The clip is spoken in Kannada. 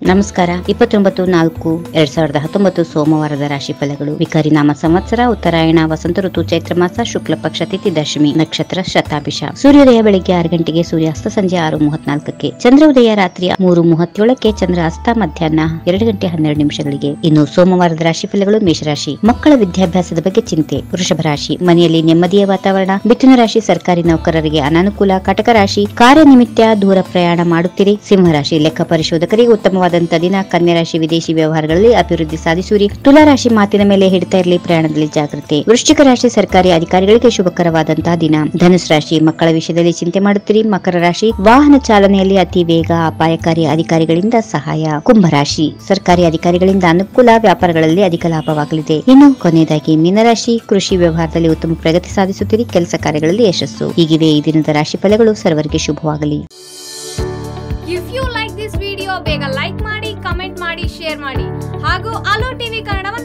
ನಮಸ್ಕಾರ ಇಪ್ಪತ್ತೊಂಬತ್ತು ನಾಲ್ಕು ಎರಡ್ ಸಾವಿರದ ಹತ್ತೊಂಬತ್ತು ಸೋಮವಾರದ ರಾಶಿ ಫಲಗಳು ವಿಕಾರಿ ನಾಮ ಸಂವತ್ಸರ ಉತ್ತರಾಯಣ ವಸಂತ ಋತು ಚೈತ್ರ ಮಾಸ ಶುಕ್ಲ ಪಕ್ಷ ತಿಥಿ ದಶಮಿ ನಕ್ಷತ್ರ ಶತಾಭಿಷ ಸೂರ್ಯೋದಯ ಬೆಳಿಗ್ಗೆ ಆರು ಗಂಟೆಗೆ ಸೂರ್ಯಾಸ್ತ ಸಂಜೆ ಆರು ಮೂವತ್ನಾಲ್ಕಕ್ಕೆ ಚಂದ್ರೋದಯ ರಾತ್ರಿ ಮೂರು ಮೂವತ್ತೇಳಕ್ಕೆ ಚಂದ್ರ ಅಸ್ತ ಮಧ್ಯಾಹ್ನ ಎರಡು ಗಂಟೆ ಹನ್ನೆರಡು ನಿಮಿಷಗಳಿಗೆ ಇನ್ನು ಸೋಮವಾರದ ರಾಶಿ ಫಲಗಳು ಮೇಷರಾಶಿ ಮಕ್ಕಳ ವಿದ್ಯಾಭ್ಯಾಸದ ಬಗ್ಗೆ ಚಿಂತೆ ವೃಷಭ ರಾಶಿ ಮನೆಯಲ್ಲಿ ನೆಮ್ಮದಿಯ ವಾತಾವರಣ ಮಿಥುನ ರಾಶಿ ಸರ್ಕಾರಿ ನೌಕರರಿಗೆ ಅನಾನುಕೂಲ ಕಟಕ ರಾಶಿ ಕಾರ್ಯನಿಮಿತ್ತ ದೂರ ಪ್ರಯಾಣ ಮಾಡುತ್ತೀರಿ ಸಿಂಹರಾಶಿ ಲೆಕ್ಕ ಪರಿಶೋಧಕರಿಗೆ ಉತ್ತಮವಾದಂತಹ ದಿನ ಕನ್ಯಾ ರಾಶಿ ವಿದೇಶಿ ವ್ಯವಹಾರಗಳಲ್ಲಿ ಅಭಿವೃದ್ಧಿ ಸಾಧಿಸುವಿರಿ ತುಲಾ ರಾಶಿ ಮಾತಿನ ಮೇಲೆ ಹಿಡಿತಾ ಇರಲಿ ಪ್ರಯಾಣದಲ್ಲಿ ಜಾಗೃತಿ ವೃಶ್ಚಿಕ ರಾಶಿ ಸರ್ಕಾರಿ ಅಧಿಕಾರಿಗಳಿಗೆ ಶುಭಕರವಾದಂತಹ ದಿನ ಧನುಸ್ ರಾಶಿ ಮಕ್ಕಳ ವಿಷಯದಲ್ಲಿ ಚಿಂತೆ ಮಾಡುತ್ತೀರಿ ಮಕರ ರಾಶಿ ವಾಹನ ಚಾಲನೆಯಲ್ಲಿ ಅತಿ ವೇಗ ಅಪಾಯಕಾರಿ ಅಧಿಕಾರಿಗಳಿಂದ ಸಹಾಯ ಕುಂಭರಾಶಿ ಸರ್ಕಾರಿ ಅಧಿಕಾರಿಗಳಿಂದ ಅನುಕೂಲ ವ್ಯಾಪಾರಗಳಲ್ಲಿ ಅಧಿಕ ಲಾಭವಾಗಲಿದೆ ಇನ್ನು ಕೊನೆಯದಾಗಿ ಮೀನರಾಶಿ ಕೃಷಿ ವ್ಯವಹಾರದಲ್ಲಿ ಉತ್ತಮ ಪ್ರಗತಿ ಸಾಧಿಸುತ್ತೀರಿ ಕೆಲಸ ಕಾರ್ಯಗಳಲ್ಲಿ ಯಶಸ್ಸು ಹೀಗಿವೆ ಈ ದಿನದ ರಾಶಿ ಫಲಗಳು ಸರ್ವರಿಗೆ ಶುಭವಾಗಲಿ if you like this video ಬೇಗ ಲೈಕ್ ಮಾಡಿ ಕಮೆಂಟ್ ಮಾಡಿ ಶೇರ್ ಮಾಡಿ ಹಾಗೂ ಅಲೋ ಟಿವಿ ಕನ್ನಡವನ್ನು